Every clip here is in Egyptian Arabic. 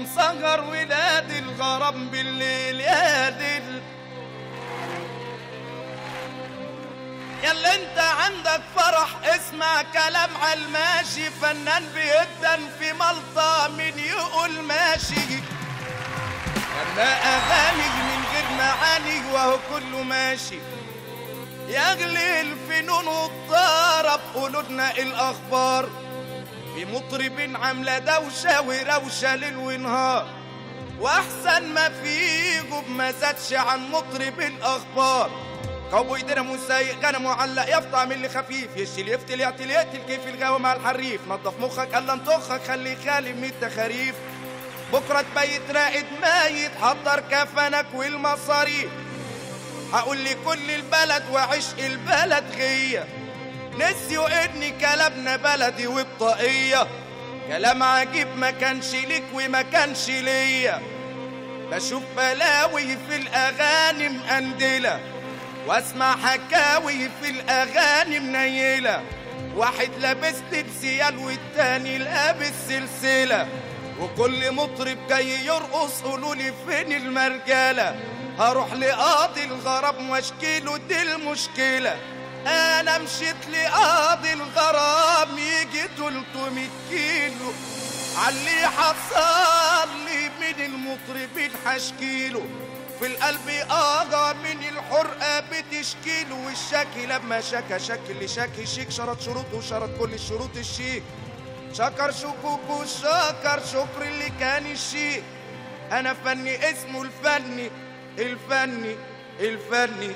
مسهر ولاد الغرام بالليل يا دل يلا انت عندك فرح اسمع كلام عالماشي فنان بيدن في ملطة من يقول ماشي يلا اغاني من غير معاني وهو كله ماشي يغلي الفنون والطرب قولولنا الاخبار في مطرب عامله دوشه وروشه ليل ونهار واحسن ما فيجوا ما زادش عن مطرب الاخبار كوبوي درم وسايق غنم معلق يفطع من اللي خفيف يشيل يفتل يعتل يقتل كيف الجو مع الحريف نضف مخك الا انطخك خلي خالي من التخاريف بكره تبيت راقد ميت حضر كفنك والمصاريف هقول لكل البلد وعشق البلد غيه نسيوا ان كلامنا بلدي وبطاقيه كلام عجيب ما كانش ليك وما كانش ليا بشوف بلاوي في الاغاني مقندله واسمع حكاوي في الاغاني منيله واحد لابس لبسيال والتاني لابس سلسله وكل مطرب جاي يرقص قولولي فين المرجاله هروح لقاضي الغرام واشكيله دي المشكله انا مشيت لقاضي الغرام يجي 300 كيلو علي حصل لي من المطربين حشكيله في القلب اجا من الحرقه بتشكيله والشكي لما شكى شكل شكي شيك شرط شروطه وشرط كل الشروط الشيك شكر شكوك وشكر شكر اللي كان الشيك انا فني اسمه الفني الفني الفني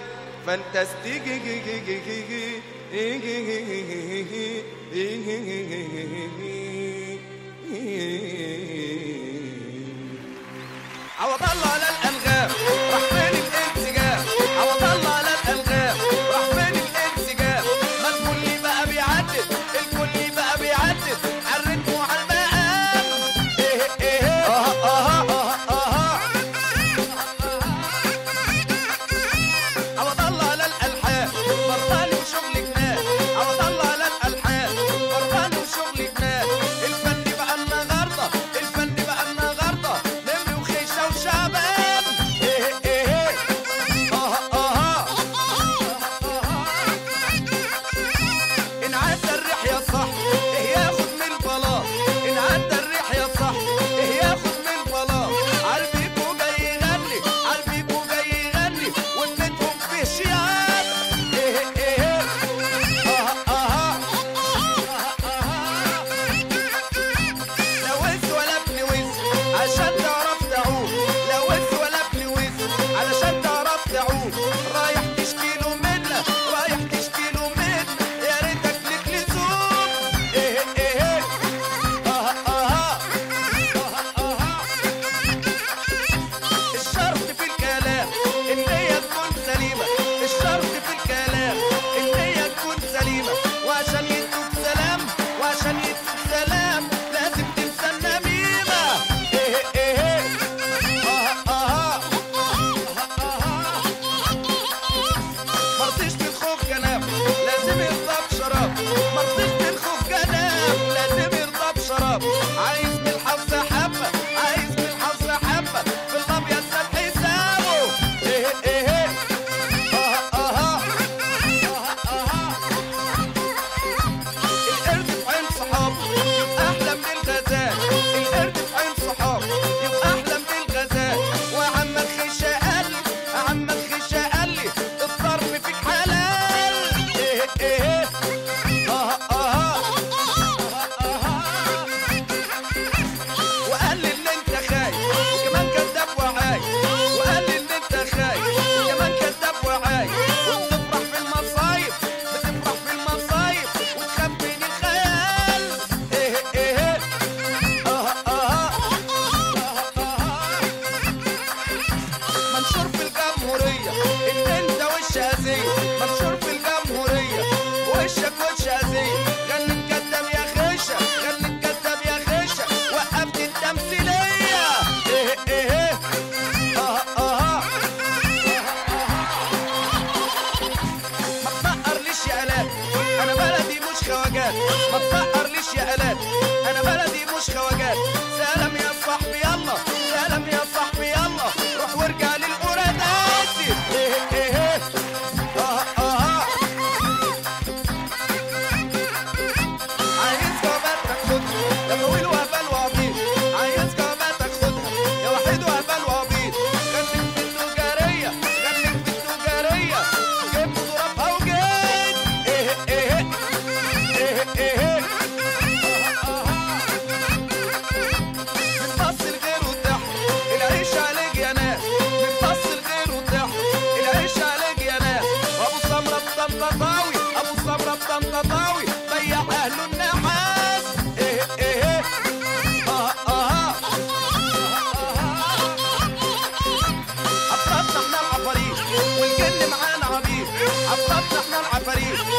فانتاستيك عوض الله على الانغام راح فين الانسجام عوض الله على الانغام راح فين الانسجام ما الكل بقى بيعدد الكل بقى بيعدد على الريتم وعلى المقام ايه ايه اه اه اه اه عوض الله على الالحان مرضاني وشغل جنان عوض الله على الالحان مرضاني وشغل جنان الفن بقى النهارده الفن بقى النهارده نمر وخيشه وشعبان ايه ايه اه اه ان عدى الريح يا صح ايه ياخد من البلاط ان عدى الريح يا صح ايه ياخد من البلاط عالبيكو جاي يغني عالبيكو جاي يغني واديتهم فيه شياب ايه ايه اه اه لا وز ولا ابن وز عشان تعرف تعوم لا وز ولا ابن وز علشان تعرف تعوم رايح تشكيله منا رايح تشكيله منا يا ريتك لك لزوم ايه ايه اه اه اه الشرط في الكلام ان هي تكون سليمه الشرط في الكلام ان هي تكون سليمه وعشان يدوك سلام وعشان يدوك سلام لازم تنسى النميمه ايه ايه اه اه مرضيش بالخوف جناب لازم يرضى بشراب مرضيش بالخوف جناب لازم يرضى بشراب عايز من الحظ حبه عايز من الحظ حبه في الابيض ساب حسابه ايه ايه اه اه القرد في عين صحابه يبقى احلى من الغزال القرد في عين صحابه يبقى احلى من الغزال وعم الخيشه قال لي عم الخيشه قال لي الضرب فيك حلال ايه ايه اه اه وقال لي ان انت خايف وكمان كذاب وعاي وقال لي ان انت خايف وكمان كذاب وعاي وبتفرح في المصايب بتفرح في المصايب وتخاف من الخيال ايه ايه اه اه منشور في الجمهورية ان انت وش هزية منشور في الجمهورية وشك وش هزية غني الكداب يا خيشة غني الكداب يا خيشة وقفت التمثيلية ايه ايه اه اه ما تنقرليش يا آلات انا بلدي مش خواجات ما تنقرليش يا آلات انا بلدي مش خواجات سلام يا صاحبي يلا العفاريت